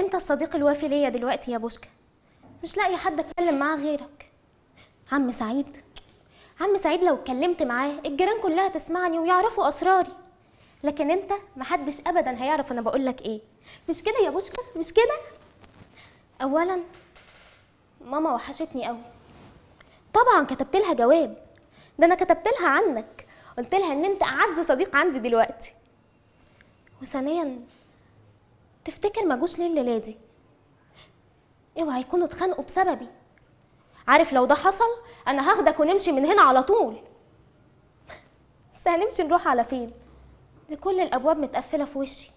انت الصديق الوافي ليا دلوقتي يا بوشكا مش لاقي حد اتكلم معاه غيرك عم سعيد عم سعيد لو اتكلمت معاه الجيران كلها تسمعني ويعرفوا اسراري لكن انت محدش ابدا هيعرف انا بقولك ايه مش كده يا بوشكا مش كده اولا ماما وحشتني قوي طبعا كتبت لها جواب ده انا كتبت لها عنك قلت لها ان انت اعز صديق عندي دلوقتي وثانيا تفتكر ما جوش ليه الليله دي اوعى يكونوا اتخانقوا بسببي عارف لو ده حصل انا هاخدك ونمشي من هنا على طول بس هنمشي نروح على فين دي كل الابواب متقفله في وشي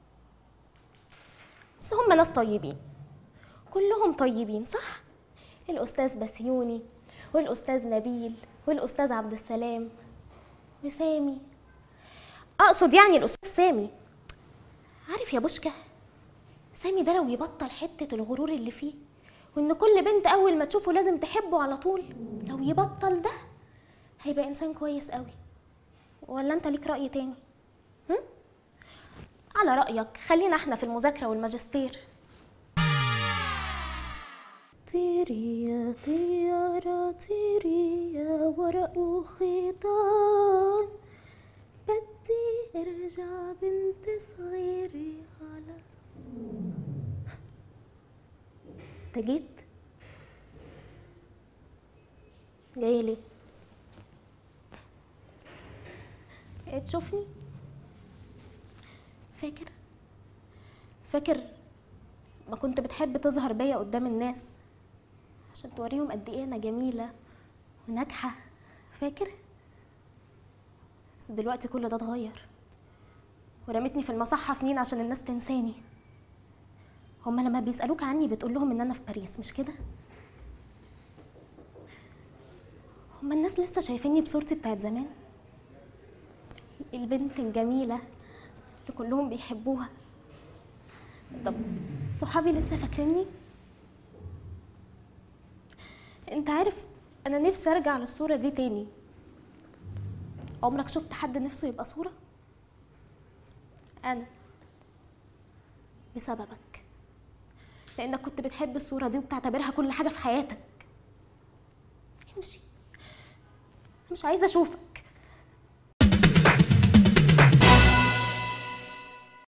بس هم ناس طيبين كلهم طيبين صح الاستاذ بسيوني والاستاذ نبيل والاستاذ عبد السلام وسامي اقصد يعني الاستاذ سامي عارف يا بوشكا سامي ده لو يبطل حته الغرور اللي فيه وان كل بنت اول ما تشوفه لازم تحبه على طول لو يبطل ده هيبقى انسان كويس قوي ولا انت ليك راي تاني هم؟ على رايك خلينا احنا في المذاكره والماجستير طيري يا طيارة طيري يا ورق خيطان بدي ارجع بنت صغيرة على انت جيت جاي ليه ايه تشوفني فاكر فاكر ما كنت بتحب تظهر بيا قدام الناس عشان توريهم قد ايه انا جميله وناجحه فاكر بس دلوقتي كل ده اتغير ورمتني في المصحه سنين عشان الناس تنساني هما لما بيسالوك عني بتقول لهم ان انا في باريس مش كده هما الناس لسه شايفيني بصورتي بتاعت زمان البنت الجميله اللي كلهم بيحبوها طب صحابي لسه فاكريني انت عارف انا نفسي ارجع للصوره دي تاني عمرك شفت حد نفسه يبقى صوره انا بسببك لانك كنت بتحب الصوره دي وبتعتبرها كل حاجه في حياتك امشي مش عايزه اشوفك